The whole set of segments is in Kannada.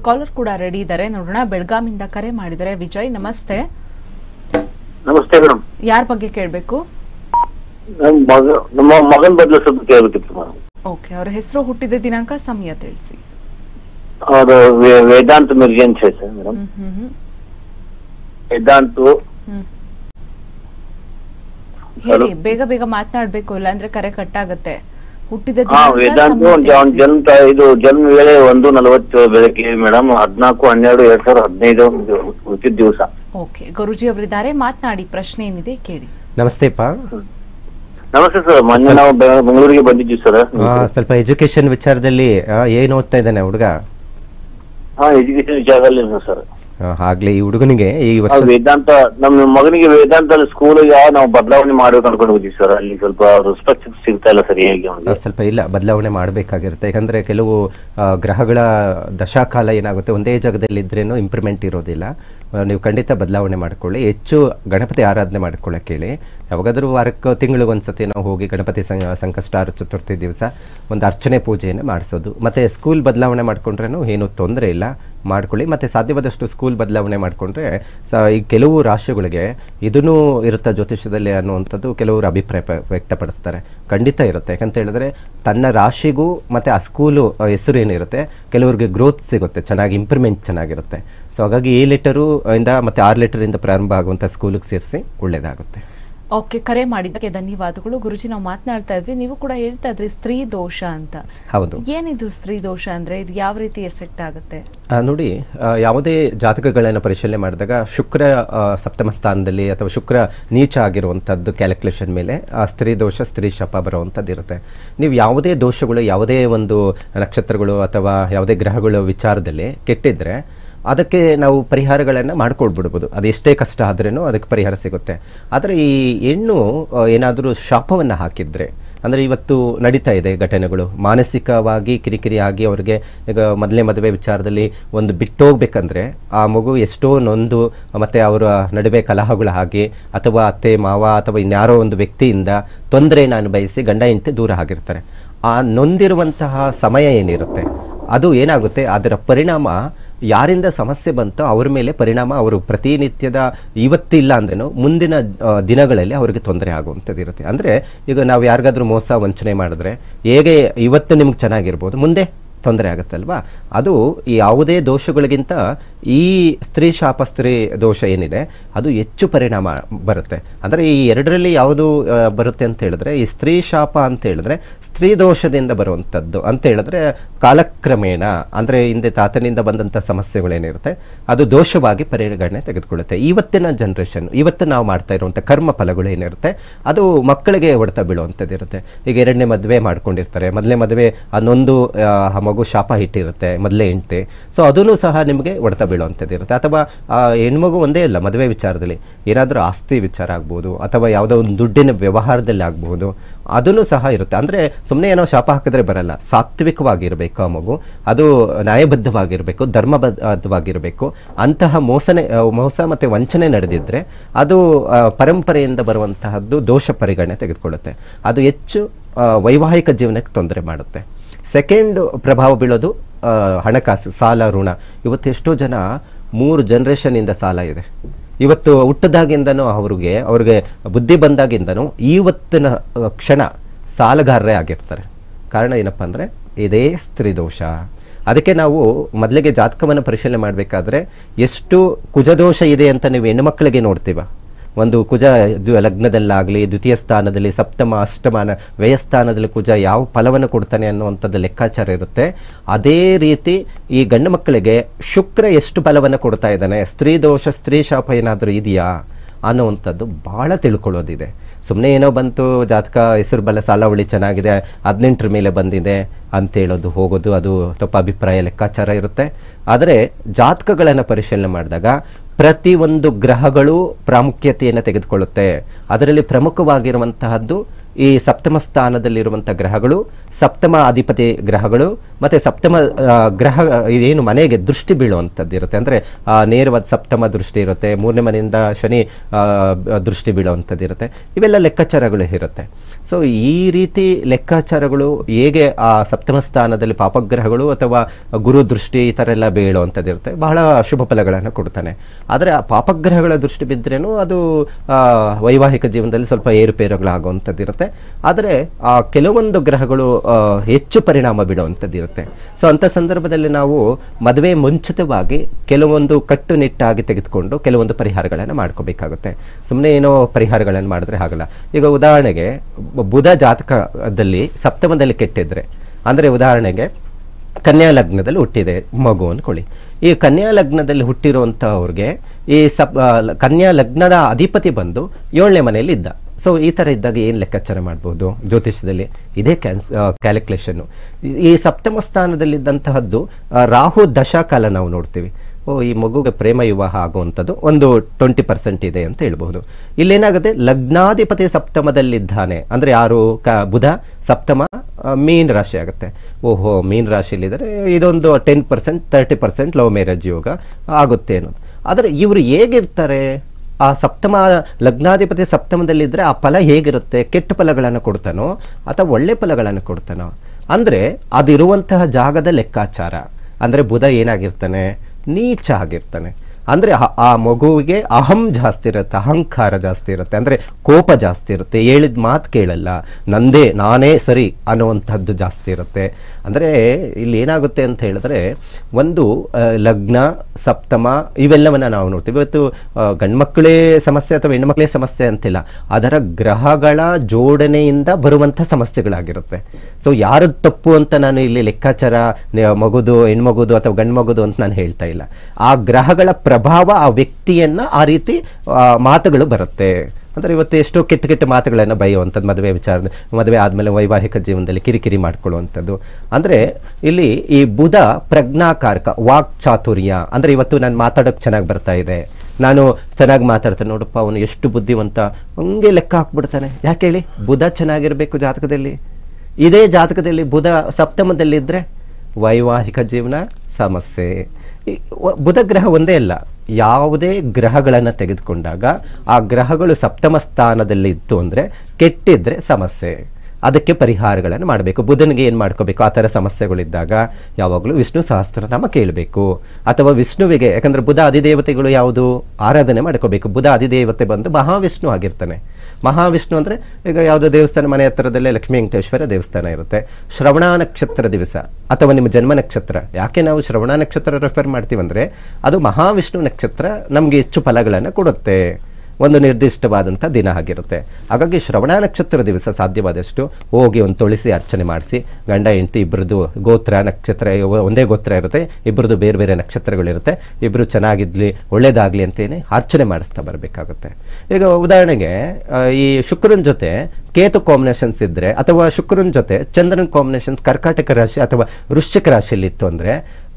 ಕಾಲರ್ ಕೂಡ ರೆಡಿ ಇದ್ದಾರೆ ನೋಡೋಣ ಬೆಳಗಾಮಿಂದ ಕರೆ ಮಾಡಿದರೆ ವಿಜಯ್ ನಮಸ್ತೆ ನಮಸ್ತೆ ಮೇಡಮ್ ಯಾರ ಬಗ್ಗೆ ಕೇಳಬೇಕು ನಮ್ಮ ಮಗ ನಮ್ಮ ಮಗನ ಬದಲು ಸ್ವಲ್ಪ ಕೇಳಬೇಕಿತ್ತು ಮೇಡಮ್ ಓಕೆ ಅವರ ಹೆಸರು ಹುಟ್ಟಿದ ದಿನಾಂಕ ಸಮಯ ತಿಳಿಸಿ ಅದು ವೆ- ವೇದಾಂತ್ ಮಿರ್ಜನ್ ಸರ್ ಮೇಡಮ್ ಹ್ಮ್ ಹ್ಮ್ ಹ್ಮ್ ವೇದಾಂತು ಹ್ಮ್ ಹೇಳಿ ಬೇಗ ಬೇಗ ಮಾತನಾಡ್ಬೇಕು ಇಲ್ಲಾಂದ್ರೆ ಕರೆ ಕಟ್ ಆಗುತ್ತೆ ಹುಟ್ಟಿದ ಹಾ ದಿನಾಂಕ, ವೇದಾಂತು ಸಮಯ ಅವ್ನ್ ಜ- ಅವ್ನ್ ತಿಳಿಸಿ. ಜನ್ಮ ತ- ಇದು ಜನ್ಮ ವೇಳೆ ಒಂದು ನಲವತ್ತು ಬೆಳಗ್ಗೆ ಮೇಡಮ್ ಹದಿನಾಲ್ಕು ಹನ್ನೆರಡು ಎರಡ್ ಸಾವಿರದ ಹದಿನೈದು ಹುಟ್ಟಿದ ದಿವಸ ಓಕೆ ಗುರುಜಿ ಅವರಿದ್ದಾರೆ ಮಾತನಾಡಿ ಪ್ರಶ್ನೆ ಏನಿದೆ ಕೇಳಿ ನಮಸ್ತೆಪ್ಪ ನಮಸ್ತೆ ಸರ್ ಮೊನ್ನೆ ನಾವು ಬೆ- ಬೆಂಗಳೂರಿಗೆ ಬಂದಿದ್ವಿ ಸರ್ ಆ, ಸ್ವಲ್ಪ ಎಜುಕೇಶನ್ ವಿಚಾರದಲ್ಲಿ ಆ, ಏನ್ ಓದ್ತಾ ಇದ್ದಾನೆ ಹುಡುಗ ಹಾ ಎಜುಕೇಶನ್ ವಿಚಾರದಲ್ಲಿ ಸರ್ ಆ, ಆಗ್ಲಿ ಈ ಹುಡುಗನಿಗೆ ಈ ಆ ವರ್ಷ ವೇದಾಂತ ನಮ್ಮ ಮಗನಿಗೆ ವೇದಾಂತ ಸ್ಕೂಲಿಗೆ ನಾವು ಬದಲಾವಣೆ ಮಾಡ್ಬೇಕು ಅನ್ಕೊಂಡು ಹೋಗಿದ್ವಿ ಸರ್ ಅಲ್ಲಿ ಸ್ವಲ್ಪ ರೆಸ್ಪೆಕ್ಟ್ ಸಿಗ್ತಾ ಇಲ್ಲ ಸರಿಯಾಗಿ ಆ, ಅವ್ನಿಗೆ ಸ್ವಲ್ಪ ಇಲ್ಲ ಬದಲಾವಣೆ ಮಾಡಬೇಕಾಗಿರುತ್ತೆ ಯಾಕಂದ್ರೆ ಕೆಲವು ಆ, ಗ್ರಹಗಳ ದಶಾಕಾಲ ಏನಾಗುತ್ತೆ ಒಂದೇ ಜಾಗದಲ್ಲಿ ಇದ್ರೇನು ಇಂಪ್ರೂವ್ಮೆಂಟ್ ಇರೋದಿಲ್ಲ ಆ, ನೀವು ಖಂಡಿತ ಬದಲಾವಣೆ ಮಾಡ್ಕೊಳ್ಳಿ ಹೆಚ್ಚು ಗಣಪತಿ ಆರಾಧನೆ ಮಾಡ್ಕೊಳ್ಳೋಕೆ ಹೇಳಿ ಯಾವಾಗಾದ್ರೂ ವಾರಕ್ಕೆ ತಿಂಗಳಿಗೆ ಒಂದ್ಸತಿ ನಾವು ಹೋಗಿ ಗಣಪತಿ ಸಂ- ಸಂಕಷ್ಟಾರ ಚತುರ್ಥಿ ದಿವಸ ಒಂದು ಅರ್ಚನೆ ಪೂಜೆಯನ್ನು ಮಾಡಿಸೋದು ಮತ್ತೆ ಸ್ಕೂಲ್ ಬದಲಾವಣೆ ಮಾಡ್ಕೊಂಡ್ರೇನು ಏನು ತೊಂದರೆ ಇಲ್ಲ ಮಾಡ್ಕೊಳ್ಳಿ ಮತ್ತೆ ಸಾಧ್ಯವಾದಷ್ಟು ಸ್ಕೂಲ್ ಬದಲಾವಣೆ ಮಾಡಿಕೊಂಡ್ರೆ ಸ ಈ ಕೆಲವು ರಾಶಿಗಳಿಗೆ ಇದನ್ನೂ ಇರುತ್ತಾ ಜ್ಯೋತಿಷ್ಯದಲ್ಲಿ ಅನ್ನುವಂಥದ್ದು ಕೆಲವರು ಅಭಿಪ್ರಾಯ ಪ- ವ್ಯಕ್ತಪಡಿಸ್ತಾರೆ ಖಂಡಿತ ಇರುತ್ತೆ ಯಾಕಂತ ಹೇಳಿದ್ರೆ ತನ್ನ ರಾಶಿಗೂ ಮತ್ತು ಆ ಸ್ಕೂಲು ಆ, ಹೆಸರು ಏನಿರುತ್ತೆ ಕೆಲವ್ರಿಗೆ ಗ್ರೋತ್ ಸಿಗುತ್ತೆ ಚೆನ್ನಾಗಿ ಇಂಪ್ರೂವ್ಮೆಂಟ್ ಚೆನ್ನಾಗಿರುತ್ತೆ ಸೊ ಹಾಗಾಗಿ ಈ ಲೆಟರು ಇಂದ ಮತ್ತು ಆರು ಲೆಟರಿಂದ ಪ್ರಾರಂಭ ಆಗುವಂಥ ಸ್ಕೂಲಿಗೆ ಸೇರಿಸಿ ಒಳ್ಳೆಯದಾಗುತ್ತೆ ಓಕೆ ಕರೆ ಮಾಡಿದ್ದಕ್ಕೆ ಧನ್ಯವಾದಗಳು ಗುರುಜಿ ನಾವು ಮಾತನಾಡ್ತಾ ಇದ್ವಿ ನೀವು ಕೂಡ ಹೇಳ್ತಾ ಇದ್ರಿ ಸ್ತ್ರೀ ದೋಷ ಅಂತ ಹೌದು ಏನಿದು ಸ್ತ್ರೀ ದೋಷ ಅಂದ್ರೆ ಇದು ಯಾವ ರೀತಿ ಎಫೆಕ್ಟ್ ಆಗುತ್ತೆ ಆ, ನೋಡಿ ಆ, ಯಾವುದೇ ಜಾತಕಗಳನ್ನು ಪರಿಶೀಲನೆ ಮಾಡಿದಾಗ ಶುಕ್ರ ಆ, ಸಪ್ತಮ ಸ್ಥಾನದಲ್ಲಿ ಅಥವಾ ಶುಕ್ರ ನೀಚ ಆಗಿರುವಂಥದ್ದು ಕ್ಯಾಲ್ಕುಲೇಷನ್ ಮೇಲೆ ಆ ಸ್ತ್ರೀ ದೋಷ ಸ್ತ್ರೀ ಶಾಪ ಬರುವಂಥದ್ದು ಇರುತ್ತೆ ನೀವು ಯಾವುದೇ ದೋಷಗಳು ಯಾವುದೇ ಒಂದು ನಕ್ಷತ್ರಗಳು ಅಥವಾ ಯಾವುದೇ ಗ್ರಹಗಳ ವಿಚಾರದಲ್ಲಿ ಕೆಟ್ಟಿದ್ರೆ ಅದಕ್ಕೆ ನಾವು ಪರಿಹಾರಗಳನ್ನು ಮಾಡ್ಕೊಡ್ಬಿಡ್ಬೋದು ಅದು ಎಷ್ಟೇ ಕಷ್ಟ ಆದ್ರೂ ಅದಕ್ಕೆ ಪರಿಹಾರ ಸಿಗುತ್ತೆ ಆದರೆ ಈ ಹೆಣ್ಣು ಏನಾದರೂ ಶಾಪವನ್ನು ಹಾಕಿದ್ರೆ ಅಂದರೆ ಇವತ್ತು ನಡೀತಾ ಇದೆ ಘಟನೆಗಳು ಮಾನಸಿಕವಾಗಿ ಕಿರಿಕಿರಿ ಆಗಿ ಅವ್ರಿಗೆ ಈಗ ಮೊದಲನೇ ಮದುವೆ ವಿಚಾರದಲ್ಲಿ ಒಂದು ಬಿಟ್ಟೋಗ್ಬೇಕಂದ್ರೆ ಆ ಮಗು ಎಷ್ಟೋ ನೊಂದು ಮತ್ತು ಅವರ ನಡುವೆ ಕಲಹಗಳಾಗಿ ಅಥವಾ ಅತ್ತೆ ಮಾವ ಅಥವಾ ಇನ್ಯಾರೋ ಒಂದು ವ್ಯಕ್ತಿಯಿಂದ ತೊಂದರೆಯನ್ನು ಅನುಭವಿಸಿ ಗಂಡ ಹೆಂಡತಿ ದೂರ ಆಗಿರ್ತಾರೆ ಆ ನೊಂದಿರುವಂತಹ ಸಮಯ ಏನಿರುತ್ತೆ ಅದು ಏನಾಗುತ್ತೆ ಅದರ ಪರಿಣಾಮ ಯಾರಿಂದ ಸಮಸ್ಯೆ ಬಂತೋ ಅವ್ರ ಮೇಲೆ ಪರಿಣಾಮ ಅವರು ಪ್ರತಿನಿತ್ಯದ ಇವತ್ತಿಲ್ಲ ಅಂದ್ರೇನು ಮುಂದಿನ ಆ, ದಿನಗಳಲ್ಲಿ ಅವರಿಗೆ ತೊಂದರೆ ಆಗುವಂಥದ್ದು ಇರುತ್ತೆ ಅಂದರೆ ಈಗ ನಾವು ಯಾರಿಗಾದ್ರೂ ಮೋಸ ವಂಚನೆ ಮಾಡಿದ್ರೆ ಹೇಗೆ ಇವತ್ತು ನಿಮ್ಗೆ ಚೆನ್ನಾಗಿರ್ಬೋದು ಮುಂದೆ ತೊಂದರೆ ಆಗುತ್ತಲ್ವಾ ಅದು ಈ ಯಾವುದೇ ದೋಷಗಳಿಗಿಂತ ಈ ಸ್ತ್ರೀ ಶಾಪ ಸ್ತ್ರೀ ದೋಷ ಏನಿದೆ ಅದು ಹೆಚ್ಚು ಪರಿಣಾಮ ಬರುತ್ತೆ ಅಂದರೆ ಈ ಎರಡರಲ್ಲಿ ಯಾವುದು ಆ, ಬರುತ್ತೆ ಅಂತ ಹೇಳಿದ್ರೆ ಈ ಸ್ತ್ರೀ ಶಾಪ ಅಂತ ಹೇಳಿದ್ರೆ ಸ್ತ್ರೀ ದೋಷದಿಂದ ಬರುವಂಥದ್ದು ಅಂತ ಹೇಳಿದ್ರೆ ಕಾಲಕ್ರಮೇಣ ಅಂದರೆ ಹಿಂದೆ ತಾತನಿಂದ ಬಂದಂಥ ಸಮಸ್ಯೆಗಳೇನಿರುತ್ತೆ ಅದು ದೋಷವಾಗಿ ಪರಿಗಣನೆ ತೆಗೆದುಕೊಳ್ಳುತ್ತೆ ಇವತ್ತಿನ ಜನ್ರೇಷನ್ ಇವತ್ತು ನಾವು ಮಾಡ್ತಾ ಇರುವಂಥ ಕರ್ಮ ಫಲಗಳು ಏನಿರುತ್ತೆ ಅದು ಮಕ್ಕಳಿಗೆ ಹೊಡೆತ ಬೀಳುವಂಥದ್ದು ಇರುತ್ತೆ ಈಗ ಎರಡನೇ ಮದುವೆ ಮಾಡ್ಕೊಂಡಿರ್ತಾರೆ ಮೊದಲನೇ ಮದುವೆ ಅನ್ನೊಂದು ಆ ಮಗು ಶಾಪ ಇಟ್ಟಿರುತ್ತೆ ಮೊದಲೇ ಹೆಂಡತಿ ಸೊ ಅದೂ ಸಹ ನಿಮಗೆ ಹೊಡೆತ ಬೀಳುವಂಥದ್ದು ಇರುತ್ತೆ ಅಥವಾ ಆ ಹೆಣ್ಮಗು ಒಂದೇ ಇಲ್ಲ ಮದುವೆ ವಿಚಾರದಲ್ಲಿ ಏನಾದರೂ ಆಸ್ತಿ ವಿಚಾರ ಆಗ್ಬೋದು ಅಥವಾ ಯಾವುದೋ ಒಂದು ದುಡ್ಡಿನ ವ್ಯವಹಾರದಲ್ಲಿ ಆಗ್ಬೋದು ಅದನ್ನು ಸಹ ಇರುತ್ತೆ ಅಂದರೆ ಸುಮ್ಮನೆ ಏನೋ ಶಾಪ ಹಾಕಿದ್ರೆ ಬರಲ್ಲ ಸಾತ್ವಿಕವಾಗಿರಬೇಕು ಆ ಮಗು ಅದು ನ್ಯಾಯಬದ್ಧವಾಗಿರಬೇಕು ಧರ್ಮಬದ್ಧವಾಗಿರಬೇಕು ಅಂತಹ ಮೋಸನೆ ಆ, ಮೋಸ ಮತ್ತು ವಂಚನೆ ನಡೆದಿದ್ದರೆ ಅದು ಆ, ಪರಂಪರೆಯಿಂದ ಬರುವಂತಹದ್ದು ದೋಷ ಪರಿಗಣನೆ ತೆಗೆದುಕೊಳ್ಳುತ್ತೆ ಅದು ಹೆಚ್ಚು ಆ, ವೈವಾಹಿಕ ಜೀವನಕ್ಕೆ ತೊಂದರೆ ಮಾಡುತ್ತೆ ಸೆಕೆಂಡ್ ಪ್ರಭಾವ ಬೀಳೋದು ಆ, ಹಣಕಾಸು ಸಾಲ ಋಣ ಇವತ್ತು ಎಷ್ಟೋ ಜನ ಮೂರು ಜನ್ರೇಷನಿಂದ ಸಾಲ ಇದೆ ಇವತ್ತು ಹುಟ್ಟದಾಗಿಂದನೂ ಅವ್ರಿಗೆ ಅವ್ರಿಗೆ ಬುದ್ಧಿ ಬಂದಾಗಿಂದನೂ ಇವತ್ತಿನ ಆ, ಕ್ಷಣ ಸಾಲಗಾರರೇ ಆಗಿರ್ತಾರೆ ಕಾರಣ ಏನಪ್ಪ ಅಂದರೆ ಇದೇ ಸ್ತ್ರೀ ದೋಷ ಅದಕ್ಕೆ ನಾವು ಮೊದಲಿಗೆ ಜಾತಕವನ್ನು ಪರಿಶೀಲನೆ ಮಾಡಬೇಕಾದ್ರೆ ಎಷ್ಟು ಕುಜದೋಷ ಇದೆ ಅಂತ ನೀವು ಹೆಣ್ಣುಮಕ್ಕಳಿಗೆ ನೋಡ್ತೀವ ಒಂದು ಕುಜ ದ್ವ- ಲಗ್ನದಲ್ಲಾಗಲಿ ದ್ವಿತೀಯ ಸ್ಥಾನದಲ್ಲಿ ಸಪ್ತಮ ಅಷ್ಟಮಾನ ವ್ಯಯಸ್ಥಾನದಲ್ಲಿ ಕುಜ ಯಾವ ಫಲವನ್ನು ಕೊಡ್ತಾನೆ ಅನ್ನುವಂಥದ್ದು ಲೆಕ್ಕಾಚಾರ ಇರುತ್ತೆ ಅದೇ ರೀತಿ ಈ ಗಂಡು ಮಕ್ಕಳಿಗೆ ಶುಕ್ರ ಎಷ್ಟು ಫಲವನ್ನು ಕೊಡ್ತಾ ಇದ್ದಾನೆ ಸ್ತ್ರೀ ದೋಷ ಸ್ತ್ರೀ ಶಾಪ ಏನಾದರೂ ಇದೆಯಾ ಅನ್ನುವಂಥದ್ದು ಭಾಳ ತಿಳ್ಕೊಳ್ಳೋದಿದೆ ಸುಮ್ಮನೆ ಏನೋ ಬಂತು ಜಾತಕ ಹೆಸರು ಬಲ ಸಾಲಾವಳಿ ಚೆನ್ನಾಗಿದೆ ಹದಿನೆಂಟರ ಮೇಲೆ ಬಂದಿದೆ ಅಂತ ಹೇಳೋದು ಹೋಗೋದು ಅದು ತಪ್ಪ ಅಭಿಪ್ರಾಯ ಲೆಕ್ಕಾಚಾರ ಇರುತ್ತೆ ಆದರೆ ಜಾತಕಗಳನ್ನು ಪರಿಶೀಲನೆ ಮಾಡಿದಾಗ ಪ್ರತಿಯೊಂದು ಗ್ರಹಗಳು ಪ್ರಾಮುಖ್ಯತೆಯನ್ನು ತೆಗೆದುಕೊಳ್ಳುತ್ತೆ ಅದರಲ್ಲಿ ಪ್ರಮುಖವಾಗಿರುವಂತಹದ್ದು ಈ ಸಪ್ತಮ ಸ್ಥಾನದಲ್ಲಿರುವಂಥ ಗ್ರಹಗಳು ಸಪ್ತಮ ಅಧಿಪತಿ ಗ್ರಹಗಳು ಮತ್ತು ಸಪ್ತಮ ಆ, ಗ್ರಹ ಇದೇನು ಮನೆಗೆ ದೃಷ್ಟಿ ಬೀಳುವಂಥದ್ದು ಇರುತ್ತೆ ಅಂದರೆ ನೇರವಾದ ಸಪ್ತಮ ದೃಷ್ಟಿ ಇರುತ್ತೆ ಮೂರನೇ ಮನೆಯಿಂದ ಶನಿ ಆ, ದೃಷ್ಟಿ ಬೀಳುವಂಥದ್ದು ಇರುತ್ತೆ ಇವೆಲ್ಲ ಲೆಕ್ಕಾಚಾರಗಳು ಇರುತ್ತೆ ಸೊ ಈ ರೀತಿ ಲೆಕ್ಕಾಚಾರಗಳು ಹೇಗೆ ಆ ಸಪ್ತಮ ಸ್ಥಾನದಲ್ಲಿ ಪಾಪಗ್ರಹಗಳು ಅಥವಾ ಗುರು ದೃಷ್ಟಿ ಈ ಥರ ಎಲ್ಲ ಬೀಳುವಂಥದ್ದು ಇರುತ್ತೆ ಬಹಳ ಶುಭ ಫಲಗಳನ್ನು ಕೊಡ್ತಾನೆ ಆದರೆ ಆ ಪಾಪಗ್ರಹಗಳ ದೃಷ್ಟಿ ಬಿದ್ದರೇನು ಅದು ಆ, ವೈವಾಹಿಕ ಜೀವನದಲ್ಲಿ ಸ್ವಲ್ಪ ಏರುಪೇರುಗಳಾಗುವಂಥದ್ದು ಇರುತ್ತೆ ಆದರೆ ಆ ಕೆಲವೊಂದು ಗ್ರಹಗಳು ಆ, ಹೆಚ್ಚು ಪರಿಣಾಮ ಬೀಳುವಂಥದ್ದು ಇರುತ್ತೆ ಸೊ ಅಂಥ ಸಂದರ್ಭದಲ್ಲಿ ನಾವು ಮದುವೆ ಮುಂಚಿತವಾಗಿ ಕೆಲವೊಂದು ಕಟ್ಟುನಿಟ್ಟಾಗಿ ತೆಗೆದುಕೊಂಡು ಕೆಲವೊಂದು ಪರಿಹಾರಗಳನ್ನು ಮಾಡ್ಕೋಬೇಕಾಗುತ್ತೆ ಸುಮ್ಮನೆ ಏನೋ ಪರಿಹಾರಗಳನ್ನು ಮಾಡಿದ್ರೆ ಆಗಲ್ಲ ಈಗ ಉದಾಹರಣೆಗೆ ಬುಧ ಜಾತಕದಲ್ಲಿ ಸಪ್ತಮದಲ್ಲಿ ಕೆಟ್ಟಿದ್ರೆ ಅಂದರೆ ಉದಾಹರಣೆಗೆ ಕನ್ಯಾ ಲಗ್ನದಲ್ಲಿ ಹುಟ್ಟಿದೆ ಮಗು ಅಂದ್ಕೊಳ್ಳಿ ಈ ಕನ್ಯಾ ಲಗ್ನದಲ್ಲಿ ಹುಟ್ಟಿರುವಂಥವ್ರಿಗೆ ಈ ಸಪ್ ಆ, ಲ- ಕನ್ಯಾ ಲಗ್ನದ ಅಧಿಪತಿ ಬಂದು ಏಳನೇ ಮನೆಯಲ್ಲಿ ಇದ್ದ ಸೊ ಈ ಥರ ಇದ್ದಾಗ ಏನು ಲೆಕ್ಕಾಚಾರ ಮಾಡ್ಬೋದು ಜ್ಯೋತಿಷದಲ್ಲಿ ಇದೇ ಕ್ಯಾನ್ಸ್ ಕ್ಯಾಲ್ಕುಲೇಷನ್ನು ಈ ಸಪ್ತಮ ಸ್ಥಾನದಲ್ಲಿದ್ದಂತಹದ್ದು ಆ, ರಾಹು ದಶಾಕಾಲ ನಾವು ನೋಡ್ತೀವಿ ಓ ಈ ಮಗುಗೆ ಪ್ರೇಮ ವಿವಾಹ ಆಗುವಂಥದ್ದು ಒಂದು ಟ್ವೆಂಟಿ ಪರ್ಸೆಂಟ್ ಇದೆ ಅಂತ ಹೇಳ್ಬಹುದು ಇಲ್ಲೇನಾಗುತ್ತೆ ಲಗ್ನಾಧಿಪತಿ ಸಪ್ತಮದಲ್ಲಿದ್ದಾನೆ ಅಂದರೆ ಯಾರು ಕ ಬುಧ ಸಪ್ತಮ ಆ, ಮೀನ್ ರಾಶಿ ಆಗುತ್ತೆ ಓಹೋ ಮೀನ್ ರಾಶಿಯಲ್ಲಿದ್ದರೆ ಇದೊಂದು ten percent thirty percent love marriage ಯೋಗ ಆಗುತ್ತೆ ಅನ್ನೋದು ಆದರೆ ಇವರು ಹೇಗಿರ್ತಾರೆ ಆ ಸಪ್ತಮ ಲಗ್ನಾಧಿಪತಿ ಸಪ್ತಮದಲ್ಲಿದ್ದರೆ ಆ ಫಲ ಹೇಗಿರುತ್ತೆ ಕೆಟ್ಟ ಫಲಗಳನ್ನು ಕೊಡ್ತಾನೋ ಅಥವಾ ಒಳ್ಳೆ ಫಲಗಳನ್ನು ಕೊಡ್ತಾನೋ ಅಂದರೆ ಅದಿರುವಂತಹ ಜಾಗದ ಲೆಕ್ಕಾಚಾರ ಅಂದರೆ ಬುಧ ಏನಾಗಿರ್ತಾನೆ ನೀಚ ಆಗಿರ್ತಾನೆ ಅಂದರೆ ಆ- ಆ ಮಗುವಿಗೆ ಅಹಂ ಜಾಸ್ತಿ ಇರುತ್ತೆ ಅಹಂಕಾರ ಜಾಸ್ತಿ ಇರುತ್ತೆ ಅಂದರೆ ಕೋಪ ಜಾಸ್ತಿ ಇರುತ್ತೆ ಹೇಳಿದ ಮಾತು ಕೇಳಲ್ಲ ನಂದೇ ನಾನೇ ಸರಿ ಅನ್ನುವಂಥದ್ದು ಜಾಸ್ತಿ ಇರುತ್ತೆ ಅಂದರೆ ಇಲ್ಲಿ ಏನಾಗುತ್ತೆ ಅಂತ ಹೇಳಿದ್ರೆ ಒಂದು ಆ, ಲಗ್ನ ಸಪ್ತಮ ಇವೆಲ್ಲವನ್ನ ನಾವು ನೋಡ್ತೀವಿ ಇವತ್ತು ಆ, ಗಂಡ್ಮಕ್ಳೇ ಸಮಸ್ಯೆ ಅಥವಾ ಹೆಣ್ಮಕ್ಳೇ ಸಮಸ್ಯೆ ಅಂತಿಲ್ಲ ಅದರ ಗ್ರಹಗಳ ಜೋಡಣೆಯಿಂದ ಬರುವಂಥ ಸಮಸ್ಯೆಗಳಾಗಿರುತ್ತೆ ಸೊ ಯಾರದ್ದು ತಪ್ಪು ಅಂತ ನಾನು ಇಲ್ಲಿ ಲೆಕ್ಕಾಚಾರ ನೆ- ಮಗುದು ಹೆಣ್ಮಗುದು ಅಥವಾ ಗಂಡು ಮಗುದು ಅಂತ ನಾನು ಹೇಳ್ತಾ ಇಲ್ಲ ಆ ಗ್ರಹಗಳ ಪ್ರಭಾವ ಆ ವ್ಯಕ್ತಿಯನ್ನ ಆ ರೀತಿ ಆ, ಮಾತುಗಳು ಬರುತ್ತೆ ಅಂದರೆ ಇವತ್ತು ಎಷ್ಟೋ ಕೆಟ್ಟ ಕೆಟ್ಟ ಮಾತುಗಳನ್ನು ಬೈಯುವಂಥದ್ದು ಮದುವೆ ವಿಚಾರ ಮದುವೆ ಆದಮೇಲೆ ವೈವಾಹಿಕ ಜೀವನದಲ್ಲಿ ಕಿರಿಕಿರಿ ಮಾಡ್ಕೊಳ್ಳುವಂಥದ್ದು ಅಂದರೆ ಇಲ್ಲಿ ಈ ಬುಧ ಪ್ರಜ್ಞಾಕಾರಕ ವಾಕ್ ಚಾತುರ್ಯ ಅಂದರೆ ಇವತ್ತು ನಾನು ಮಾತಾಡೋಕೆ ಚೆನ್ನಾಗಿ ಬರ್ತಾ ಇದೆ ನಾನು ಚೆನ್ನಾಗಿ ಮಾತಾಡ್ತೇನೆ ನೋಡಪ್ಪ ಅವನು ಎಷ್ಟು ಬುದ್ಧಿವಂತ ಹಂಗೆ ಲೆಕ್ಕ ಹಾಕ್ಬಿಡ್ತಾನೆ ಯಾಕೆ ಹೇಳಿ ಬುಧ ಚೆನ್ನಾಗಿರಬೇಕು ಜಾತಕದಲ್ಲಿ ಇದೇ ಜಾತಕದಲ್ಲಿ ಬುಧ ಸಪ್ತಮದಲ್ಲಿದ್ದರೆ ವೈವಾಹಿಕ ಜೀವನ ಸಮಸ್ಯೆ ಈ ವ- ಬುಧ ಗ್ರಹ ಒಂದೇ ಅಲ್ಲ ಯಾವುದೇ ಗ್ರಹಗಳನ್ನು ತೆಗೆದುಕೊಂಡಾಗ ಆ ಗ್ರಹಗಳು ಸಪ್ತಮ ಸ್ಥಾನದಲ್ಲಿ ಇತ್ತು ಅಂದರೆ ಕೆಟ್ಟಿದ್ರೆ ಸಮಸ್ಯೆ ಅದಕ್ಕೆ ಪರಿಹಾರಗಳನ್ನು ಮಾಡಬೇಕು ಬುಧನಿಗೆ ಏನು ಮಾಡ್ಕೋಬೇಕು ಆ ಥರ ಸಮಸ್ಯೆಗಳಿದ್ದಾಗ ಯಾವಾಗಲೂ ವಿಷ್ಣು ಸಹಸ್ರನಾಮ ಕೇಳಬೇಕು ಅಥವಾ ವಿಷ್ಣುವಿಗೆ ಯಾಕಂದರೆ ಬುಧ ಅಧಿದೇವತೆಗಳು ಯಾವುದು ಆರಾಧನೆ ಮಾಡ್ಕೋಬೇಕು ಬುಧ ಅಧಿದೇವತೆ ಬಂದು ಮಹಾವಿಷ್ಣು ಆಗಿರ್ತಾನೆ ಮಹಾವಿಷ್ಣು ಅಂದರೆ ಈಗ ಯಾವುದೋ ದೇವಸ್ಥಾನ ಮನೆ ಹತ್ತಿರದಲ್ಲೇ ಲಕ್ಷ್ಮೀ ವೆಂಕಟೇಶ್ವರ ದೇವಸ್ಥಾನ ಇರುತ್ತೆ ಶ್ರವಣ ನಕ್ಷತ್ರ ದಿವಸ ಅಥವಾ ನಿಮ್ಮ ಜನ್ಮ ನಕ್ಷತ್ರ ಯಾಕೆ ನಾವು ಶ್ರವಣ ನಕ್ಷತ್ರ ರೆಫರ್ ಮಾಡ್ತೀವಂದರೆ ಅದು ಮಹಾವಿಷ್ಣು ನಕ್ಷತ್ರ ನಮಗೆ ಹೆಚ್ಚು ಫಲಗಳನ್ನು ಕೊಡುತ್ತೆ ಒಂದು ನಿರ್ದಿಷ್ಟವಾದಂಥ ದಿನ ಆಗಿರುತ್ತೆ ಹಾಗಾಗಿ ಶ್ರವಣ ನಕ್ಷತ್ರ ದಿವಸ ಸಾಧ್ಯವಾದಷ್ಟು ಹೋಗಿ ಒಂದು ತುಳಸಿ ಅರ್ಚನೆ ಮಾಡಿಸಿ ಗಂಡ ಹೆಂಡತಿ ಇಬ್ಬರದು ಗೋತ್ರ ನಕ್ಷತ್ರ ಒ- ಒಂದೇ ಗೋತ್ರ ಇರುತ್ತೆ ಇಬ್ಬರದು ಬೇರೆ ಬೇರೆ ನಕ್ಷತ್ರಗಳಿರುತ್ತೆ ಇಬ್ಬರು ಚೆನ್ನಾಗಿದ್ಲಿ ಒಳ್ಳೇದಾಗಲಿ ಅಂತೇಳಿ ಅರ್ಚನೆ ಮಾಡಿಸ್ತಾ ಬರಬೇಕಾಗುತ್ತೆ ಈಗ ಉದಾಹರಣೆಗೆ ಆ, ಈ ಶುಕ್ರನ ಜೊತೆ ಕೇತು ಕಾಂಬಿನೇಷನ್ಸ್ ಇದ್ದರೆ ಅಥವಾ ಶುಕ್ರನ ಜೊತೆ ಚಂದ್ರನ ಕಾಂಬಿನೇಷನ್ಸ್ ಕರ್ಕಾಟಕ ರಾಶಿ ಅಥವಾ ವೃಶ್ಚಿಕ ರಾಶಿಯಲ್ಲಿ ಇತ್ತು ಅಂದರೆ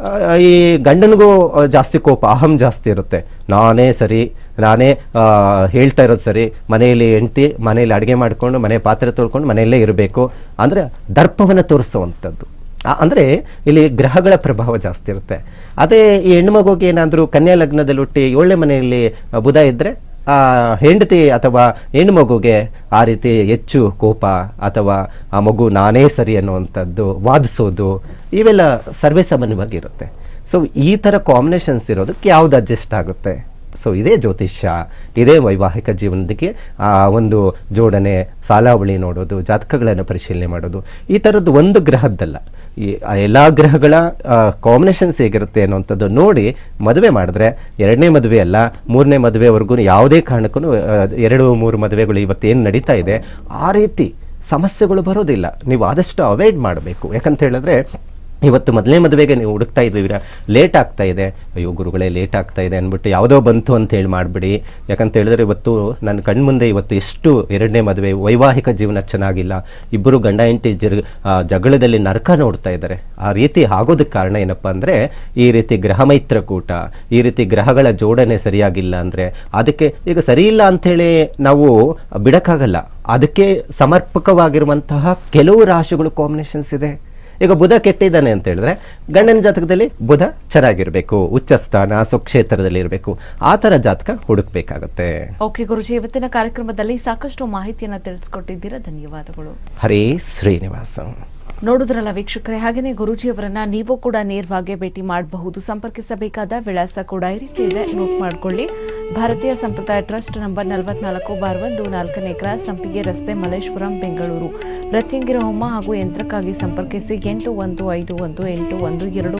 ಈ ಗಂಡನಿಗೂ ಆ, ಜಾಸ್ತಿ ಕೋಪ ಅಹಂ ಜಾಸ್ತಿ ಇರುತ್ತೆ ನಾನೇ ಸರಿ ನಾನೇ ಆ, ಹೇಳ್ತಾ ಇರೋದು ಸರಿ ಮನೆಯಲ್ಲಿ ಹೆಂಡತಿ ಮನೆಯಲ್ಲಿ ಅಡುಗೆ ಮಾಡಿಕೊಂಡು ಮನೆ ಪಾತ್ರೆ ತೊಳ್ಕೊಂಡು ಮನೆಯಲ್ಲೇ ಇರಬೇಕು ಅಂದರೆ ದರ್ಪವನ್ನು ತೋರಿಸುವಂಥದ್ದು ಆ- ಅಂದ್ರೆ ಇಲ್ಲಿ ಗ್ರಹಗಳ ಪ್ರಭಾವ ಜಾಸ್ತಿ ಇರುತ್ತೆ ಅದೇ ಈ ಹೆಣ್ಮಗುಗೆ ಏನಾದರೂ ಕನ್ಯಾ ಲಗ್ನದಲ್ಲಿ ಹುಟ್ಟಿ ಏಳನೇ ಮನೆಯಲ್ಲಿ ಆ, ಬುಧ ಇದ್ದರೆ ಆ ಹೆಂಡತಿ ಅಥವಾ ಹೆಣ್ಮಗುಗೆ ಆ ರೀತಿ ಹೆಚ್ಚು ಕೋಪ ಅಥವಾ ಆ ಮಗು ನಾನೇ ಸರಿ ಅನ್ನುವಂಥದ್ದು ವಾದಿಸೋದು ಇವೆಲ್ಲ ಸರ್ವೇ ಸಾಮಾನ್ಯವಾಗಿರುತ್ತೆ ಸೊ ಈ ಥರ ಕಾಂಬಿನೇಷನ್ಸ್ ಇರೋದಕ್ಕೆ ಯಾವ್ದು ಅಡ್ಜಸ್ಟ್ ಆಗುತ್ತೆ ಸೊ ಇದೇ ಜ್ಯೋತಿಷ್ಯ ಇದೇ ವೈವಾಹಿಕ ಜೀವನಕ್ಕೆ ಆ ಒಂದು ಜೋಡಣೆ ಸಾಲಾವಳಿ ನೋಡೋದು ಜಾತಕಗಳನ್ನು ಪರಿಶೀಲನೆ ಮಾಡೋದು ಈ ಥರದ್ದು ಒಂದು ಗ್ರಹದ್ದಲ್ಲ ಈ ಎಲ್ಲ ಗ್ರಹಗಳ ಕಾಂಬಿನೇಷನ್ಸ್ ಹೇಗಿರುತ್ತೆ ಅನ್ನೋಂಥದ್ದು ನೋಡಿ ಮದುವೆ ಮಾಡಿದ್ರೆ ಎರಡನೇ ಮದುವೆ ಅಲ್ಲ ಮೂರನೇ ಮದುವೆವರೆಗೂ ಯಾವುದೇ ಕಾರಣಕ್ಕೂ ಎರಡು ಮೂರು ಮದುವೆಗಳು ಇವತ್ತೇನು ನಡೀತಾ ಇದೆ ಆ ರೀತಿ ಸಮಸ್ಯೆಗಳು ಬರೋದಿಲ್ಲ ನೀವು ಆದಷ್ಟು ಅವಾಯ್ಡ್ ಮಾಡಬೇಕು ಯಾಕಂತ ಹೇಳಿದ್ರೆ ಇವತ್ತು ಮೊದಲನೇ ಮದುವೆಗೆ ನೀವು ಹುಡುಕ್ತಾ ಇದ್ದೀರಾ ಲೇಟ್ ಆಗ್ತಾ ಇದೆ ಅಯ್ಯೋ ಗುರುಗಳೇ ಲೇಟ್ ಆಗ್ತಾ ಇದೆ ಅಂದ್ಬಿಟ್ಟು ಯಾವುದೋ ಬಂತು ಅಂತ ಹೇಳಿ ಮಾಡಿಬಿಡಿ ಯಾಕಂತ ಹೇಳಿದ್ರೆ ಇವತ್ತು ನನ್ನ ಕಣ್ಮುಂದೆ ಇವತ್ತು ಎಷ್ಟು ಎರಡನೇ ಮದುವೆ ವೈವಾಹಿಕ ಜೀವನ ಚೆನ್ನಾಗಿಲ್ಲ ಇಬ್ಬರು ಗಂಡ ಹೆಂಡತಿ ಜರ್ ಆ, ಜಗಳದಲ್ಲಿ ನರಕ ನೋಡ್ತಾ ಇದ್ದಾರೆ ಆ ರೀತಿ ಆಗೋದಕ್ಕೆ ಕಾರಣ ಏನಪ್ಪ ಅಂದರೆ ಈ ರೀತಿ ಗ್ರಹ ಮೈತ್ರ ಕೂಟ ಈ ರೀತಿ ಗ್ರಹಗಳ ಜೋಡಣೆ ಸರಿಯಾಗಿಲ್ಲ ಅಂದರೆ ಅದಕ್ಕೆ ಈಗ ಸರಿ ಇಲ್ಲ ಅಂಥೇಳಿ ನಾವು ಬಿಡಕ್ಕಾಗಲ್ಲ ಅದಕ್ಕೆ ಸಮರ್ಪಕವಾಗಿರುವಂತಹ ಕೆಲವು ರಾಶಿಗಳು ಕಾಂಬಿನೇಷನ್ಸ್ ಇದೆ ಈಗ ಬುಧ ಕೆಟ್ಟಿದ್ದಾನೆ ಅಂತ ಹೇಳಿದ್ರೆ ಗಂಡನ ಜಾತಕದಲ್ಲಿ ಬುಧ ಚೆನ್ನಾಗಿರಬೇಕು ಉಚ್ಚ ಸ್ಥಾನ ಸ್ವಕ್ಷೇತ್ರದಲ್ಲಿ ಇರಬೇಕು ಆ ಥರ ಜಾತಕ ಹುಡುಕ್ಬೇಕಾಗತ್ತೆ ಓಕೆ ಗುರುಜಿ ಇವತ್ತಿನ ಕಾರ್ಯಕ್ರಮದಲ್ಲಿ ಸಾಕಷ್ಟು ಮಾಹಿತಿಯನ್ನ ತಿಳಿಸ್ಕೊಟ್ಟಿದ್ದೀರಾ ಧನ್ಯವಾದಗಳು ಹರೇ ಶ್ರೀನಿವಾಸ ನೋಡುದ್ರಲ್ಲ ವೀಕ್ಷಕರೇ ಹಾಗೆಯೇ ಗುರೂಜಿಯವರನ್ನ ನೀವು ಕೂಡ ನೇರವಾಗಿ ಭೇಟಿ ಮಾಡಬಹುದು ಸಂಪರ್ಕಿಸಬೇಕಾದ ವಿಳಾಸ ಕೂಡ ಈ ರೀತಿ ಇದೆ ನೋಟ್ ಮಾಡ್ಕೊಳ್ಳಿ ಭಾರತೀಯ ಸಂಪ್ರದಾಯ ಟ್ರಸ್ಟ್ ನಂಬರ್ ನಲವತ್ನಾಲ್ಕು ಬಾರ್ ಒಂದು ನಾಲ್ಕನೇ ಕ್ರಾಸ್ ಸಂಪಿಗೆ ರಸ್ತೆ ಮಲ್ಲೇಶ್ವರಂ ಬೆಂಗಳೂರು ಪ್ರತ್ಯಂಗಿರ ಹೋಮ ಹಾಗೂ ಯಂತ್ರಕ್ಕಾಗಿ ಸಂಪರ್ಕಿಸಿ ಎಂಟು ಒಂದು ಐದು ಒಂದು ಎಂಟು ಒಂದು ಎರಡು